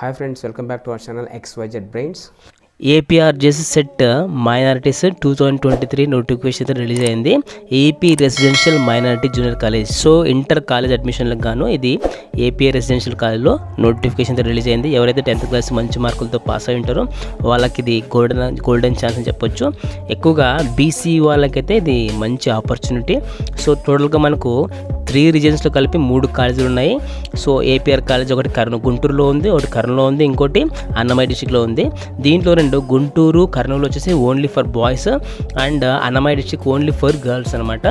hi friends welcome back to our channel XYZ brains APRJC CET minorities two thousand twenty three notification అయితే release అయింది AP residential minority junior college so inter college అడ్మిషన్లకు గాను ఇది AP residential కాలేజ్లో notification అయితే release అయింది ఎవరైతే tenth class మంచి మార్కులతో పాస్ అయి ఉంటారో వాళ్ళకి ఇది గోల్డెన్ గోల్డెన్ ఛాన్స్ అని చెప్పొచ్చు ఎక్కువగా బీసీ వాళ్ళకైతే ఇది మంచి ఆపర్చునిటీ సో టోటల్గా మనకు త్రీ రీజన్స్లో కలిపి మూడు కాలేజీలు ఉన్నాయి సో ఏపీఆర్ కాలేజ్ ఒకటి కర్నూ గుంటూరులో ఉంది ఒకటి కర్నూలులో ఉంది ఇంకోటి అన్నమయ్య డిస్టిక్లో ఉంది దీంట్లో రెండు గుంటూరు కర్నూలు వచ్చేసి only for boys and Annamayya district only for girls అనమాట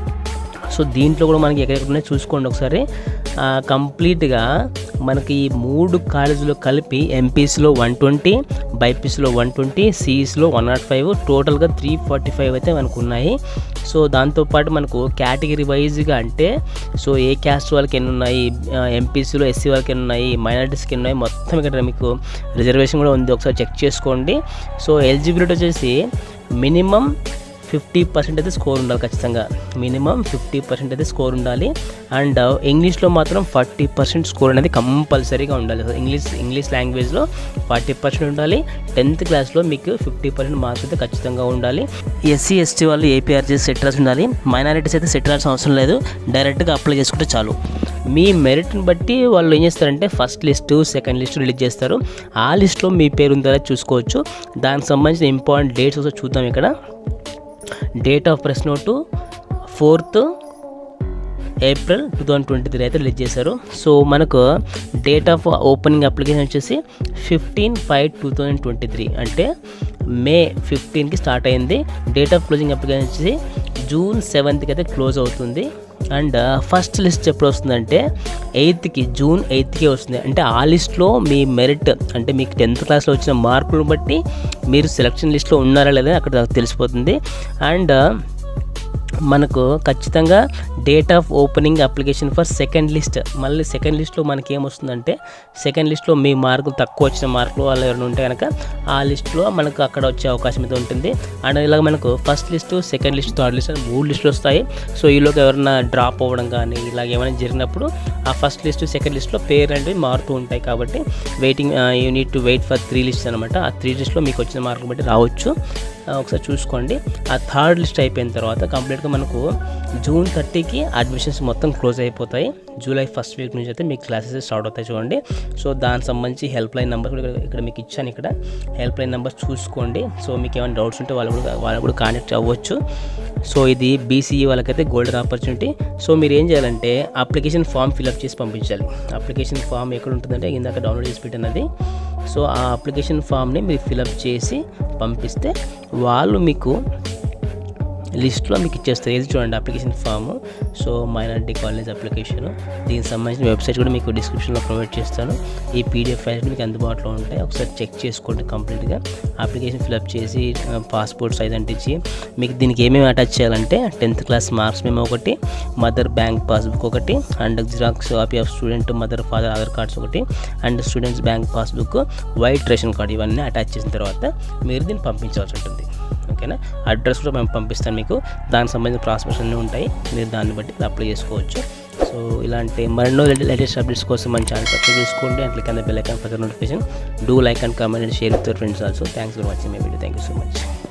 సో దీంట్లో కూడా మనకి ఎక్కడెక్కడ ఉన్నాయో చూసుకోండి ఒకసారి ఆ, కంప్లీట్గా మనకి ఈ మూడు కాలేజీలో కలిపి ఎంపీస్లో వన్ ట్వంటీ బైపీస్లో వన్ ట్వంటీ సిఈస్లో వన్ నాట్ ఫైవ్ టోటల్గా త్రీ ఫార్టీ ఫైవ్ అయితే మనకు ఉన్నాయి సో దాంతోపాటు మనకు కేటగిరీ వైజ్గా అంటే సో ఏ క్యాస్ట్ వాళ్ళకి ఎన్ని ఉన్నాయి ఎంపీసీలో ఎస్సీ వాళ్ళకి ఎన్ని ఉన్నాయి మైనారిటీస్కి ఎన్ని ఉన్నాయి మొత్తం ఇక్కడ మీకు రిజర్వేషన్ కూడా ఉంది ఒకసారి చెక్ చేసుకోండి సో ఎలిజిబిలిటీ వచ్చేసి మినిమం ఫిఫ్టీ పర్సెంట్ అయితే స్కోర్ ఉండాలి ఖచ్చితంగా మినిమం ఫిఫ్టీ పర్సెంట్ అయితే స్కోర్ ఉండాలి అండ్ ఇంగ్లీష్లో మాత్రం ఫార్టీ పర్సెంట్ స్కోర్ అనేది కంపల్సరీగా ఉండాలి ఇంగ్లీష్ ఇంగ్లీష్ లాంగ్వేజ్లో ఫార్టీ పర్సెంట్ ఉండాలి టెన్త్ క్లాస్లో మీకు ఫిఫ్టీ పర్సెంట్ మార్క్స్ అయితే ఖచ్చితంగా ఉండాలి ఎస్సీ ఎస్టీ వాళ్ళు ఏపీఆర్జీ సెట్ రాసి ఉండాలి మైనారిటీస్ అయితే సెట్ రాసిన అవసరం లేదు డైరెక్ట్గా అప్లై చేసుకుంటే చాలు మీ మెరిట్ని బట్టి వాళ్ళు ఏం చేస్తారంటే first list second list release చేస్తారు ఆ లిస్ట్లో మీ పేరు ఉందా లేదో చూసుకోవచ్చు దానికి సంబంధించిన ఇంపార్టెంట్ డేట్స్ ఒకసారి చూద్దాం ఇక్కడ date of press note fourth April two thousand twenty three అయితే రిలీజ్ చేశారు సో మనకు డేట్ ఆఫ్ ఓపెనింగ్ అప్లికేషన్ వచ్చేసి fifteen five two thousand twenty three అంటే మే ఫిఫ్టీన్కి స్టార్ట్ అయింది డేట్ ఆఫ్ క్లోజింగ్ అప్లికేషన్ వచ్చేసి జూన్ సెవెంత్కి అయితే క్లోజ్ అవుతుంది అండ్ ఫస్ట్ లిస్ట్ ఎప్పుడు వస్తుందంటే ఎయిత్కి జూన్ ఎయిత్కి వస్తుంది అంటే ఆ లిస్ట్లో మీ మెరిట్ అంటే మీకు టెన్త్ క్లాస్లో వచ్చిన మార్కులను బట్టి మీరు సెలక్షన్ లిస్ట్లో ఉన్నారా లేదా అక్కడ తెలిసిపోతుంది అండ్ మనకు ఖచ్చితంగా date of opening application for second list మళ్ళీ సెకండ్ లిస్ట్లో మనకి ఏమొస్తుందంటే సెకండ్ లిస్ట్లో మీ మార్కులు తక్కువ వచ్చిన మార్కులు వాళ్ళు ఎవరైనా ఉంటే కనుక ఆ లిస్ట్లో మనకు అక్కడ వచ్చే అవకాశం అయితే ఉంటుంది అండ్ ఇలాగ మనకు first list second list third list అని మూడు లిస్టులు వస్తాయి సో ఈలోకి ఎవరైనా డ్రాప్ అవ్వడం కానీ ఇలాగ ఏమైనా జరిగినప్పుడు ఆ ఫస్ట్ లిస్ట్ సెకండ్ లిస్ట్లో పేరు అనేవి మారుతూ ఉంటాయి కాబట్టి waiting you need to wait for three list అనమాట ఆ త్రీ లిస్ట్లో మీకు వచ్చిన మార్కులు బట్టి రావచ్చు ఆ, ఒకసారి చూసుకోండి ఆ థర్డ్ లిస్ట్ అయిపోయిన తర్వాత కంప్లీట్గా మనకు జూన్ థర్టీకి అడ్మిషన్స్ మొత్తం క్లోజ్ అయిపోతాయి జూలై ఫస్ట్ వీక్ నుంచి అయితే మీకు క్లాసెస్ స్టార్ట్ అవుతాయి చూడండి సో దానికి సంబంధించి హెల్ప్ లైన్ నెంబర్ కూడా ఇక్కడ- ఇక్కడ మీకు ఇచ్చాను ఇక్కడ హెల్ప్ లైన్ నెంబర్ చూసుకోండి సో మీకు ఏమైనా డౌట్స్ ఉంటే వాళ్ళు కూడా వాళ్ళు కూడా కాంటాక్ట్ అవ్వచ్చు సో ఇది బీసీఈ వాళ్ళకైతే గోల్డెన్ ఆపర్చునిటీ సో మీరు ఏం చేయాలంటే అప్లికేషన్ ఫామ్ ఫిల్అప్ చేసి పంపించాలి అప్లికేషన్ ఫామ్ ఎక్కడ ఉంటుందంటే ఇందాక డౌన్లోడ్ చేసి పెట్టినది సో ఆ అప్లికేషన్ ఫామ్ని మీరు ఫిలప్ చేసి పంపిస్తే వాళ్ళు మీకు లిస్ట్లో మీకు ఇచ్చేస్తారు ఏది చూడండి application form so minority college application దీనికి సంబంధించిన వెబ్సైట్ కూడా మీకు డిస్క్రిప్షన్లో ప్రొవైడ్ చేస్తాను ఈ పీడిఎఫ్ ఫైల్స్ మీకు అందుబాటులో ఉంటాయి ఒకసారి చెక్ చేసుకోండి కంప్లీట్గా అప్లికేషన్ ఫిలప్ చేసి పాస్పోర్ట్ సైజ్ అంటించి మీకు దీనికి ఏమేమి అటాచ్ చేయాలంటే టెన్త్ క్లాస్ మార్క్స్ మేము ఒకటి మదర్ బ్యాంక్ పాస్బుక్ ఒకటి and xerox copy of student mother father Aadhaar cards ఒకటి and students bank passbook white ration card ఇవన్నీ అటాచ్ చేసిన తర్వాత మీరు దీన్ని పంపించాల్సి ఉంటుంది ఓకేనా అడ్రస్ కూడా మేము పంపిస్తాను మీకు దానికి సంబంధించిన ప్రాసెస్ అన్నీ ఉంటాయి మీరు దాన్ని బట్టి అప్లై చేసుకోవచ్చు సో ఇలాంటి మరెన్నో లేటెస్ట్ అప్డేట్స్ కోసం మన ఛానల్ సబ్స్క్రైబ్ చేసుకోండి and click and bell icon for notification do like and comment and share with friends also thanks for watching my video thank you so much